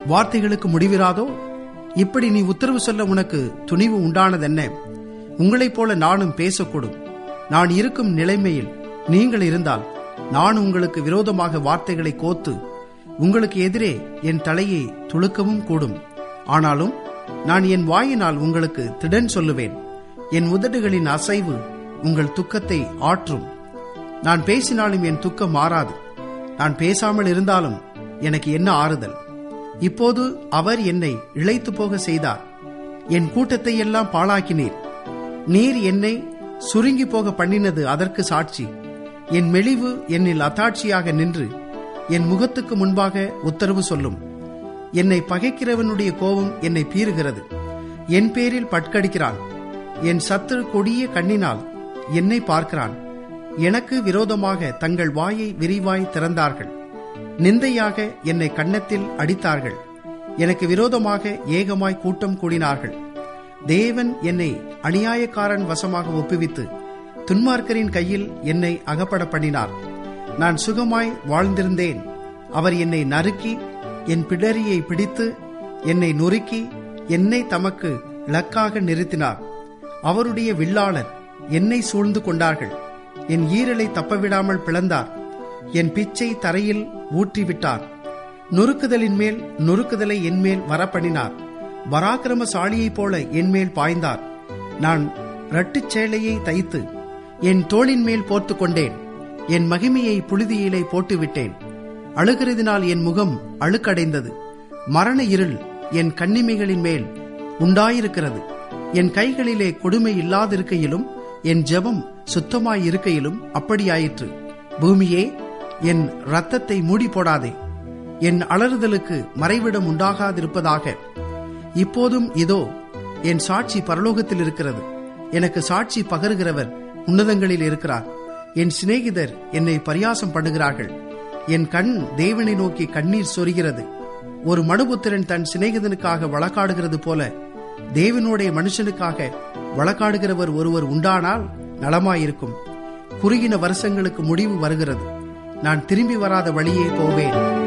வார்த்தைகளுக்கு முடிவிராதோ இப்படி நீ உத்தரவு சொல்ல உனக்கு துணிவு உண்டானதென்ன உங்களைப் போல நானும் பேசக்கூடும் நான் இருக்கும் நிலைமையில் நீங்கள் இருந்தால் நான் உங்களுக்கு விரோதமாக வார்த்தைகளை கோத்து உங்களுக்கு எதிரே என் தலையை துளுக்கவும் கூடும் ஆனாலும் நான் என் வாயினால் உங்களுக்கு திடன் சொல்லுவேன் என் உதடுகளின் அசைவு உங்கள் துக்கத்தை ஆற்றும் நான் பேசினாலும் என் துக்கம் மாறாது நான் பேசாமல் இருந்தாலும் எனக்கு என்ன ஆறுதல் இப்போது அவர் என்னை இழைத்து போக செய்தார் என் கூட்டத்தை எல்லாம் பாழாக்கினீர் நீர் என்னை சுருங்கி போக பண்ணினது அதற்கு சாட்சி என் மெலிவு என்னில் அத்தாட்சியாக நின்று என் முகத்துக்கு முன்பாக உத்தரவு சொல்லும் என்னை பகைக்கிறவனுடைய கோபம் என்னை பீறுகிறது என் பேரில் பட்கடிக்கிறான் என் சத்துரு கொடிய கண்ணினால் என்னை பார்க்கிறான் எனக்கு விரோதமாக தங்கள் வாயை விரிவாய் திறந்தார்கள் நிந்தையாக என்னை கன்னத்தில் அடித்தார்கள் எனக்கு விரோதமாக ஏகமாய் கூட்டம் கூடினார்கள் தேவன் என்னை அநியாயக்காரன் வசமாக ஒப்புவித்து துன்மார்க்கரின் கையில் என்னை அகப்பட பண்ணினார் நான் சுகமாய் வாழ்ந்திருந்தேன் அவர் என்னை நறுக்கி என் பிடரியை பிடித்து என்னை நொறுக்கி என்னை தமக்கு இலக்காக நிறுத்தினார் அவருடைய வில்லாளர் என்னை சூழ்ந்து கொண்டார்கள் என் ஈரலை தப்பவிடாமல் பிளந்தார் என் பிச்சை தரையில் ஊற்றிவிட்டார் நொறுக்குதலின் மேல் நொறுக்குதலை என்மேல் வரப்பண்ணினார் பராக்கிரமசாலியைப் போல என்மேல் பாய்ந்தார் நான் இரட்டுச் சேலையை தைத்து என் தோளின் மேல் போர்த்து கொண்டேன் என் மகிமையை புழுதியிலே போட்டுவிட்டேன் அழுகிறதினால் என் முகம் அழுக்கடைந்தது மரண இருள் என் கண்ணிமைகளின் மேல் உண்டாயிருக்கிறது என் கைகளிலே கொடுமை இல்லாதிருக்கையிலும் என் ஜெபம் சுத்தமாயிருக்கையிலும் அப்படியாயிற்று பூமியே என் இரத்தத்தை மூடி போடாதே என் அலறுதலுக்கு மறைவிடம் உண்டாகாதிருப்பதாக இப்போதும் இதோ என் சாட்சி பரலோகத்தில் இருக்கிறது எனக்கு சாட்சி பகருகிறவர் உன்னதங்களில் இருக்கிறார் என் சிநேகிதர் என்னை பரியாசம் பண்ணுகிறார்கள் என் கண் தேவனை நோக்கி கண்ணீர் சொரிகிறது ஒரு மனுபுத்திரன் தன் சிநேகிதனுக்காக வழக்காடுகிறது போல தேவனுடைய மனுஷனுக்காக வழக்காடுகிறவர் ஒருவர் உண்டானால் நலமாயிருக்கும் குறுகின வருஷங்களுக்கு முடிவு வருகிறது நான் திரும்பி வராத வழியே போவேன்